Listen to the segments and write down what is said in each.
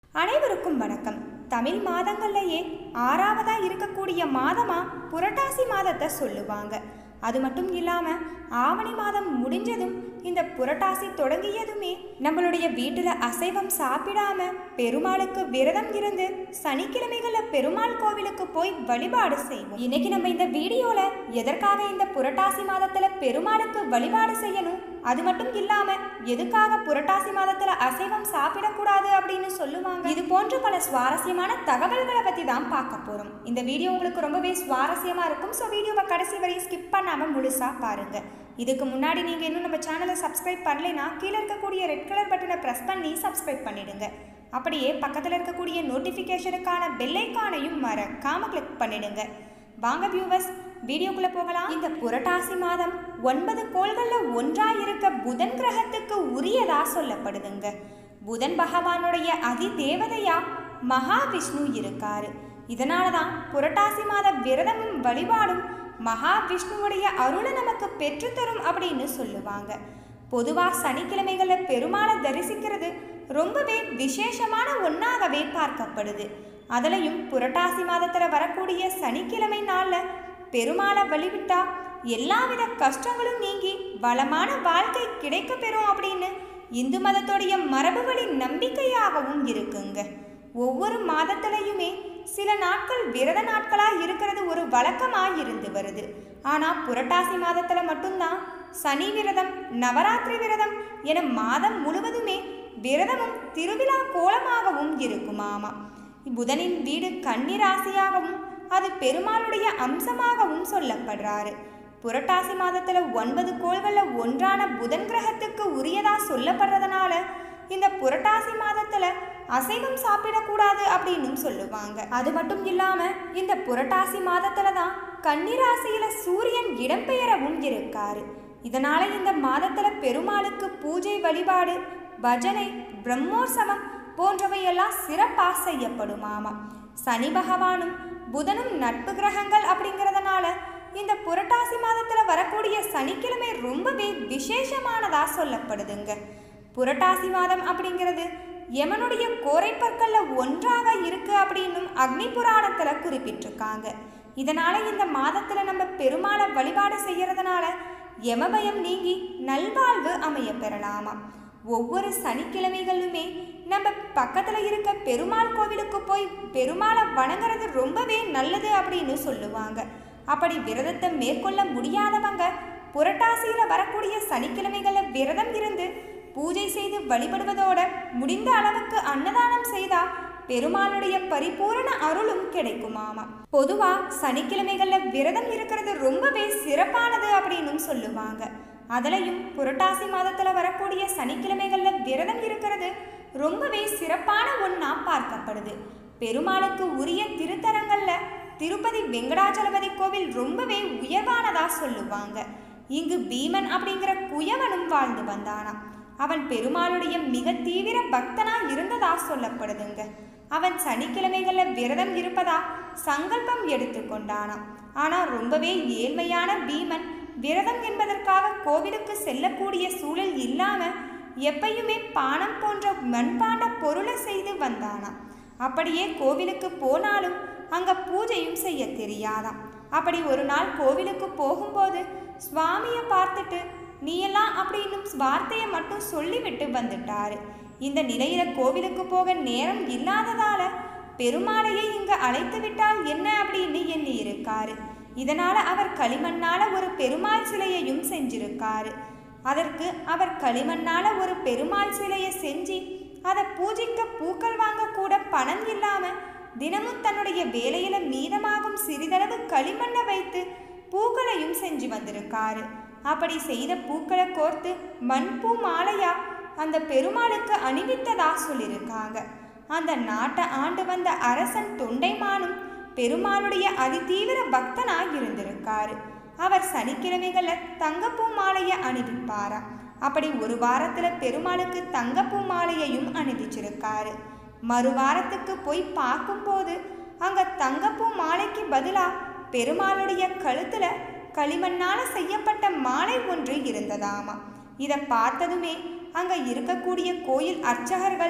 அனைவருக்கும் வணக்கம் தமிழ் மாதங்கள்லயே ஆறாவதா இருக்கக்கூடிய மாதமா புரட்டாசி மாதத்தை சொல்லுவாங்க அது மட்டும் இல்லாம ஆவணி மாதம் முடிஞ்சதும் இந்த புரட்டாசி தொடங்கியதுமே நம்மளுடைய வீட்டுல அசைவம் சாப்பிடாம பெருமாளுக்கு விரதம் இருந்து சனிக்கிழமைகள்ல பெருமாள் கோவிலுக்கு போய் வழிபாடு செய்வோம் இன்னைக்கு நம்ம இந்த வீடியோல எதற்காக இந்த புரட்டாசி மாதத்துல பெருமாளுக்கு வழிபாடு செய்யணும் அது மட்டும் இல்லாம எதுக்காக புரட்டாசி மாதத்துல அசைவம் சாப்பிடக்கூடாது அப்படின்னு சொல்லுவாங்க இது போன்ற பல சுவாரஸ்யமான தகவல்களை பத்தி தான் பார்க்க போறோம் இந்த வீடியோ உங்களுக்கு ரொம்பவே சுவாரஸ்யமா இருக்கும் ஸோ வீடியோவை கடைசி வரை ஸ்கிப் பண்ணாம முழுசா பாருங்க இதுக்கு முன்னாடி நீங்க இன்னும் நம்ம சேனலை சப்ஸ்கிரைப் பண்ணலைன்னா கீழே இருக்கக்கூடிய ரெட் கலர் பட்டனை ப்ரெஸ் பண்ணி சப்ஸ்கிரைப் பண்ணிடுங்க அப்படியே பக்கத்தில் இருக்கக்கூடிய நோட்டிஃபிகேஷனுக்கான பெல்லைக்கானையும் மறக்காம கிளிக் பண்ணிடுங்க வாங்க வியூவர்ஸ் வீடியோக்குள்ள போகலாம் இந்த புரட்டாசி மாதம் ஒன்பது கோள்கள்ல ஒன்றா இருக்க புதன் கிரகத்துக்கு உரியதா சொல்லப்படுதுங்க புதன் பகவானுடைய அதி தேவதையா மகாவிஷ்ணு இருக்காரு இதனால தான் புரட்டாசி மாத விரதமும் வழிபாடும் மகாவிஷ்ணுவுடைய அருளை நமக்கு பெற்றுத்தரும் அப்படின்னு சொல்லுவாங்க பொதுவாக சனிக்கிழமைகளில் பெருமாளை தரிசிக்கிறது ரொம்பவே விசேஷமான ஒன்றாகவே பார்க்கப்படுது அதுலயும் புரட்டாசி மாதத்தில் வரக்கூடிய சனிக்கிழமை நாளில் பெருமாளை வழிவிட்டா எல்லாவித கஷ்டங்களும் நீங்கி வளமான வாழ்க்கை கிடைக்க பெறும் அப்படின்னு இந்து மதத்துடைய மரபு வழி நம்பிக்கையாகவும் இருக்குங்க ஒவ்வொரு மாதத்திலையுமே சில நாட்கள் விரத நாட்களாக இருக்கிறது ஒரு வழக்கமாக இருந்து வருது ஆனால் புரட்டாசி மாதத்தில் மட்டும்தான் சனி விரதம் நவராத்திரி விரதம் என மாதம் முழுவதுமே விரதமும் திருவிழா கோலமாகவும் இருக்குமாமா புதனின் வீடு கன்னிராசியாகவும் அது பெருமாளுடைய அம்சமாகவும் சொல்லப்படுறாரு புரட்டாசி மாதத்துல ஒன்பது கோள்கள்ல ஒன்றான புதன் கிரகத்துக்கு உரியதா சொல்லப்படுறதுனால இந்த புரட்டாசி மாதத்துல அசைவம் சாப்பிடக்கூடாது அப்படின்னு சொல்லுவாங்க அது மட்டும் இல்லாம இந்த புரட்டாசி மாதத்துல தான் கன்னிராசியில சூரியன் இடம்பெயரவும் இருக்காரு இதனால இந்த மாதத்துல பெருமாளுக்கு பூஜை வழிபாடு பஜனை பிரம்மோற்சவம் போன்றவையெல்லாம் சிறப்பாக செய்யப்படுமாமா சனி பகவானும் புதனும் நட்பு கிரகங்கள் அப்படிங்கிறதுனால இந்த புரட்டாசி மாதத்துல வரக்கூடிய சனிக்கிழமை ரொம்பவே விசேஷமானதா சொல்லப்படுதுங்க புரட்டாசி மாதம் அப்படிங்கிறது யமனுடைய கோரைப்பற்கள்ல ஒன்றாக இருக்கு அப்படின்னும் அக்னி புராணத்துல குறிப்பிட்டிருக்காங்க இதனால இந்த மாதத்துல நம்ம பெருமாளை வழிபாடு செய்யறதுனால யமபயம் நீங்கி நல்வாழ்வு அமைய பெறலாமா ஒவ்வொரு சனிக்கிழமைகளுமே நம்ம பக்கத்தில் இருக்க பெருமாள் கோவிலுக்கு போய் பெருமாளை வணங்குறது ரொம்பவே நல்லது அப்படின்னு சொல்லுவாங்க அப்படி விரதத்தை மேற்கொள்ள முடியாதவங்க புரட்டாசியில் வரக்கூடிய சனிக்கிழமைகளில் விரதம் இருந்து பூஜை செய்து வழிபடுவதோட முடிந்த அளவுக்கு அன்னதானம் செய்தா பெருமாளுடைய பரிபூரண அருளும் கிடைக்குமாமா பொதுவா சனிக்கிழமைகள்ல விரதம் இருக்கிறது ரொம்பவே சிறப்பானது அப்படின்னு சொல்லுவாங்க அதுலயும் புரட்டாசி மாதத்துல வரக்கூடிய சனிக்கிழமைகள்ல விரதம் இருக்கிறது ரொம்பவே சிறப்பான ஒன்றா பார்க்கப்படுது பெருமாளுக்கு உரிய திருத்தலங்கள்ல திருப்பதி வெங்கடாச்சலபதி கோவில் ரொம்பவே உயர்வானதா சொல்லுவாங்க இங்கு பீமன் அப்படிங்கிற குயவனும் வாழ்ந்து வந்தானா அவன் பெருமாளுடைய மிக தீவிர பக்தனா இருந்ததா சொல்லப்படுதுங்க அவன் சனிக்கிழமைகள்ல விரதம் இருப்பதா சங்கல்பம் எடுத்துக்கொண்டானா ஆனா ரொம்பவே ஏழ்மையான பீமன் விரதம் என்பதற்காக கோவிலுக்கு செல்லக்கூடிய சூழல் இல்லாம எப்பயுமே பானம் போன்ற மண்பாண்ட பொருளை செய்து வந்தானாம் அப்படியே கோவிலுக்கு போனாலும் அங்க பூஜையும் செய்ய தெரியாதாம் அப்படி ஒரு நாள் கோவிலுக்கு போகும்போது சுவாமியை பார்த்துட்டு நீ எல்லாம் அப்படின்னு வார்த்தையை மட்டும் சொல்லிவிட்டு வந்துட்டாரு இந்த நிலையில கோவிலுக்கு போக நேரம் இல்லாததால பெருமாளையே இங்க அழைத்து விட்டால் என்ன அப்படின்னு எண்ணி இருக்காரு இதனால அவர் களிமண்ணால ஒரு பெருமாள் சிலையையும் செஞ்சிருக்காரு அதற்கு அவர் களிமண்ணால ஒரு பெருமாள் சிலையை செஞ்சு அதை பூஜைக்க பூக்கள் வாங்க கூட பணம் இல்லாம தினமும் தன்னுடைய வேலையில மீதமாகும் சிறிதளவு களிமண்ணை வைத்து பூக்களையும் செஞ்சு வந்திருக்காரு அப்படி செய்த பூக்களை கோர்த்து மண்பூ மாலையா அந்த பெருமாளுக்கு அணிவித்ததா சொல்லியிருக்காங்க அந்த நாட்டை ஆண்டு வந்த அரசன் தொண்டைமானும் பெருமாளுடைய அதிதீவிர பக்தனாக இருந்திருக்காரு அவர் சனிக்கிழமைகளை தங்கப்பூ மாலையை அணிவிப்பாரா அப்படி ஒரு வாரத்துல பெருமாளுக்கு தங்கப்பூ மாலையையும் அணிவிச்சிருக்காரு மறு வாரத்துக்கு போய் பார்க்கும்போது அங்க தங்கப்பூ மாலைக்கு பதிலா பெருமாளுடைய கழுத்துல களிமண்ணால செய்யப்பட்ட மாலை ஒன்று இருந்ததாமா இதை பார்த்ததுமே அங்க இருக்கக்கூடிய கோயில் அர்ச்சகர்கள்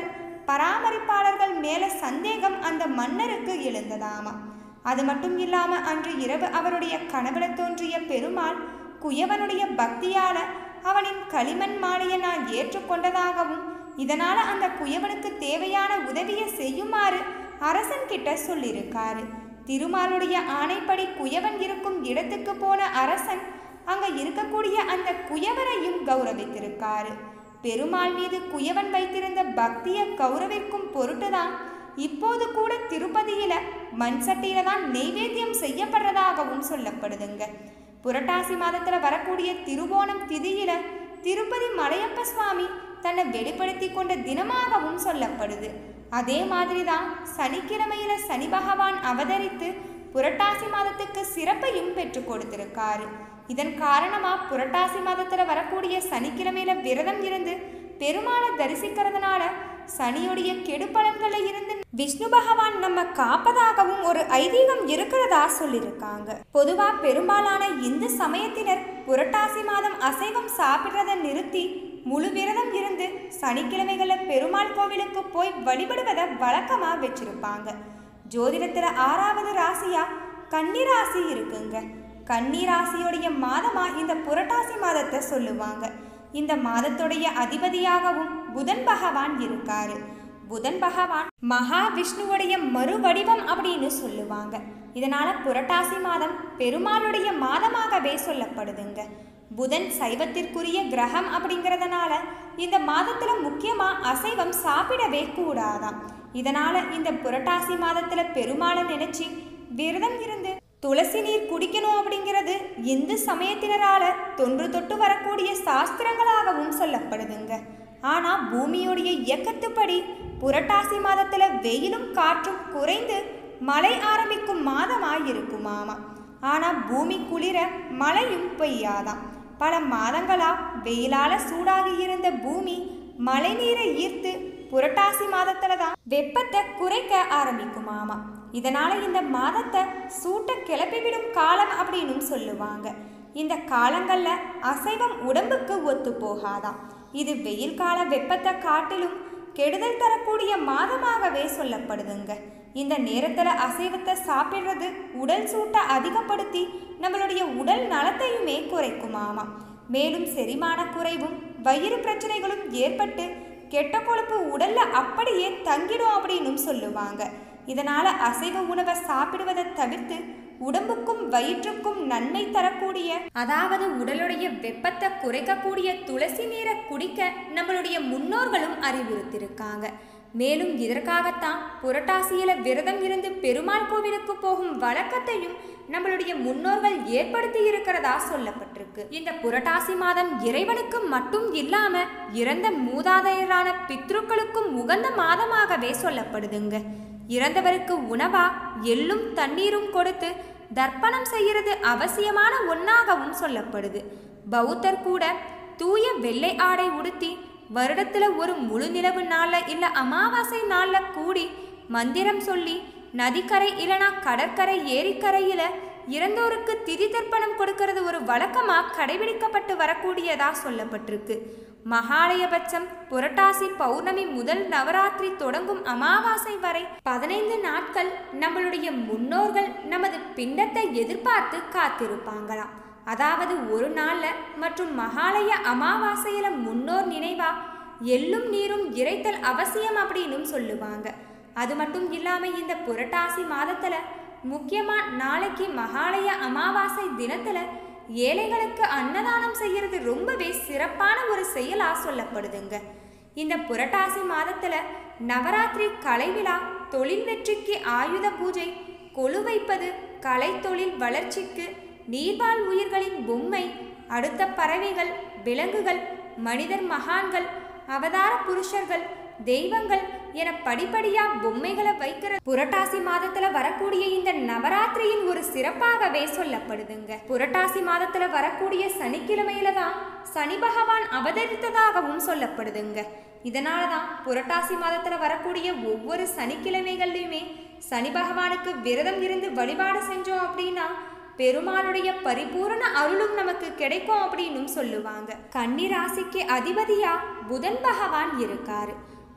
பராமரிப்பாளர்கள் மேல சந்தேகம் அந்த மன்னருக்கு எழுந்ததாமா அது மட்டும் இல்லாம அன்று இரவு அவருடைய கனவுல தோன்றிய பெருமாள் குயவனுடைய பக்தியால அவனின் களிமண் மாலையை நான் ஏற்றுக்கொண்டதாகவும் இதனால அந்த குயவனுக்கு தேவையான உதவியை செய்யுமாறு அரசன் கிட்ட சொல்லியிருக்காரு திருமாலுடைய ஆணைப்படி குயவன் இருக்கும் இடத்துக்கு போன அரசன் அங்க இருக்கக்கூடிய அந்த குயவரையும் கௌரவித்திருக்காரு பெருமாள் மீது குயவன் வைத்திருந்த பக்தியை கௌரவிக்கும் பொருட்டுதான் இப்போது கூட திருப்பதியில மண் சட்டியில தான் நெய்வேத்தியம் செய்யப்படுறதாகவும் சொல்லப்படுதுங்க புரட்டாசி மாதத்துல வரக்கூடிய திருவோணம் திதியில திருப்பதி மலையப்ப சுவாமி தன்னை வெளிப்படுத்தி கொண்ட தினமாகவும் சொல்லப்படுது அதே மாதிரி தான் சனிக்கிழமையில சனி பகவான் அவதரித்து புரட்டாசி மாதத்துக்கு சிறப்பையும் பெற்று கொடுத்திருக்காரு இதன் காரணமா புரட்டாசி மாதத்துல வரக்கூடிய சனிக்கிழமையில விரதம் இருந்து பெருமாளை தரிசிக்கிறதுனால சனியுடைய கெடுபலன்களை இருந்து விஷ்ணு பகவான் நம்ம காப்பதாகவும் ஒரு ஐதீகம் இருக்கிறதா சொல்லியிருக்காங்க பொதுவா பெரும்பாலான இந்து சமயத்தினர் புரட்டாசி மாதம் அசைவம் சாப்பிடுறதை நிறுத்தி முழு விரதம் இருந்து சனிக்கிழமைகள பெருமாள் கோவிலுக்கு போய் வழிபடுவதை வழக்கமா வச்சிருப்பாங்க ஜோதிடத்துல ஆறாவது ராசியா கன்னி ராசி இருக்குங்க கன்னி ராசியுடைய மாதமா இந்த புரட்டாசி மாதத்தை சொல்லுவாங்க இந்த மாதத்துடைய அதிபதியாகவும் புதன் பகவான் இருக்காரு புதன் பகவான் மகாவிஷ்ணுவுடைய மறுவடிவம் அப்படின்னு சொல்லுவாங்க இதனால புரட்டாசி மாதம் பெருமாளுடைய மாதமாகவே சொல்லப்படுதுங்க புதன் சைவத்திற்குரிய கிரகம் அப்படிங்கிறதுனால இந்த மாதத்துல முக்கியமா அசைவம் சாப்பிடவே கூடாதாம் இதனால இந்த புரட்டாசி மாதத்துல பெருமாளை நினைச்சு விரதம் இருந்து துளசி நீர் குடிக்கணும் அப்படிங்கிறது இந்து சமயத்தினரால தொன்று தொட்டு வரக்கூடிய சாஸ்திரங்களாகவும் சொல்லப்படுதுங்க ஆனா பூமியுடைய இயக்கத்துப்படி புரட்டாசி மாதத்துல வெயிலும் காற்றும் குறைந்து மழை ஆரம்பிக்கும் மாதமாய் இருக்குமாமா ஆனா பூமி குளிர மழையும் பெய்யாதாம் பல மாதங்களா வெயிலால சூடாகி இருந்த பூமி மழை நீரை ஈர்த்து புரட்டாசி மாதத்துல தான் வெப்பத்தை குறைக்க ஆரம்பிக்குமாமா இதனால இந்த மாதத்தை சூட்டை கிளப்பிவிடும் காலம் அப்படின்னும் சொல்லுவாங்க இந்த காலங்கள்ல அசைவம் உடம்புக்கு ஒத்து போகாதாம் இது வெயில் கால வெப்பத்தை காட்டிலும் கெடுதல் தரக்கூடிய மாதமாகவே சொல்லப்படுதுங்க இந்த நேரத்துல அசைவத்தை சாப்பிடுறது உடல் சூட்டை அதிகப்படுத்தி நம்மளுடைய உடல் நலத்தையுமே குறைக்குமாமா மேலும் செரிமான குறைவும் வயிறு பிரச்சனைகளும் ஏற்பட்டு கெட்ட கொழுப்பு உடல்ல அப்படியே தங்கிடும் அப்படின்னும் சொல்லுவாங்க இதனால அசைவ உணவை சாப்பிடுவதை தவிர்த்து உடம்புக்கும் வயிற்றுக்கும் நன்மை தரக்கூடிய அதாவது உடலுடைய வெப்பத்தை குறைக்கக்கூடிய துளசி நீரை குடிக்க நம்மளுடைய முன்னோர்களும் அறிவுறுத்தியிருக்காங்க மேலும் இதற்காகத்தான் புரட்டாசியில விரதம் இருந்து பெருமாள் கோவிலுக்கு போகும் வழக்கத்தையும் நம்மளுடைய முன்னோர்கள் ஏற்படுத்தி இருக்கிறதா சொல்லப்பட்டிருக்கு இந்த புரட்டாசி மாதம் இறைவனுக்கு மட்டும் இல்லாம இறந்த மூதாதையரான பித்ருக்களுக்கும் உகந்த மாதமாகவே சொல்லப்படுதுங்க இறந்தவருக்கு உணவா எள்ளும் தண்ணீரும் கொடுத்து தர்ப்பணம் செய்யறது அவசியமான ஒன்னாகவும் சொல்லப்படுது பௌத்தர் கூட தூய வெள்ளை ஆடை உடுத்தி வருடத்துல ஒரு முழு நிலவு நாள்ல இல்ல அமாவாசை நாள்ல கூடி மந்திரம் சொல்லி நதிக்கரை இல்லனா கடற்கரை ஏரிக்கரையில இறந்தோருக்கு திதி தர்ப்பணம் கொடுக்கறது ஒரு வழக்கமா கடைபிடிக்கப்பட்டு வரக்கூடியதா சொல்லப்பட்டிருக்கு மகாலயபட்சம் புரட்டாசி பௌர்ணமி முதல் நவராத்திரி தொடங்கும் அமாவாசை வரை பதினைந்து நாட்கள் நம்மளுடைய முன்னோர்கள் நமது பிண்டத்தை எதிர்பார்த்து காத்திருப்பாங்களாம் அதாவது ஒரு நாள்ல மற்றும் மகாலய அமாவாசையில முன்னோர் நினைவா எள்ளும் நீரும் இறைத்தல் அவசியம் அப்படின்னும் சொல்லுவாங்க அது மட்டும் இல்லாம இந்த புரட்டாசி மாதத்துல முக்கியமா நாளைக்கு மகாலய அமாவாசை தினத்துல ஏழைகளுக்கு அன்னதானம் செய்யறது ரொம்பவே சிறப்பான ஒரு செயலா சொல்லப்படுதுங்க இந்த புரட்டாசி மாதத்துல நவராத்திரி கலை விழா தொழில் வெற்றிக்கு ஆயுத பூஜை கொலு வைப்பது கலை தொழில் வளர்ச்சிக்கு நீர்வாழ் உயிர்களின் பொம்மை அடுத்த பறவைகள் விலங்குகள் மனிதர் மகான்கள் அவதார புருஷர்கள் தெய்வங்கள் என படிப்படியா பொம்மைகளை வைக்கிற புரட்டாசி மாதத்துல வரக்கூடிய இந்த நவராத்திரியின் ஒரு சிறப்பாகவே சொல்லப்படுதுங்க புரட்டாசி மாதத்துல வரக்கூடிய சனிக்கிழமையில தான் சனி பகவான் அவதரித்ததாகவும் சொல்லப்படுதுங்க இதனால தான் புரட்டாசி மாதத்துல வரக்கூடிய ஒவ்வொரு சனிக்கிழமைகள்லையுமே சனி பகவானுக்கு விரதம் இருந்து வழிபாடு செஞ்சோம் அப்படின்னா பெருமாளுடைய பரிபூரண அருளும் நமக்கு கிடைக்கும் அப்படின்னும் சொல்லுவாங்க கன்னி ராசிக்கு அதிபதியா புதன் பகவான் இருக்காரு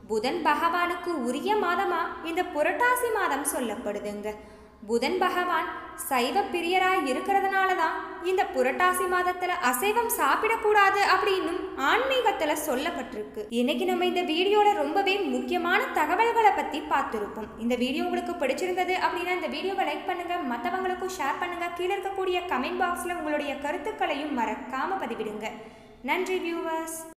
புதன் பகவானுக்கு உரிய மாதமா இந்த புரட்டாசி மாதம் சொல்லப்படுதுங்க புதன் பகவான் சைவ பிரியராய் இருக்கிறதுனால தான் இந்த புரட்டாசி மாதத்துல அசைவம் சாப்பிடக்கூடாது அப்படின்னும் ஆன்மீகத்துல சொல்லப்பட்டிருக்கு இன்னைக்கு நம்ம இந்த வீடியோல ரொம்பவே முக்கியமான தகவல்களை பத்தி பார்த்துருப்போம் இந்த வீடியோ உங்களுக்கு பிடிச்சிருந்தது அப்படின்னா இந்த வீடியோவை லைக் பண்ணுங்க மற்றவங்களுக்கும் ஷேர் பண்ணுங்க கீழே இருக்கக்கூடிய கமெண்ட் பாக்ஸ்ல உங்களுடைய கருத்துக்களையும் மறக்காம பதிவிடுங்க நன்றி வியூவர்ஸ்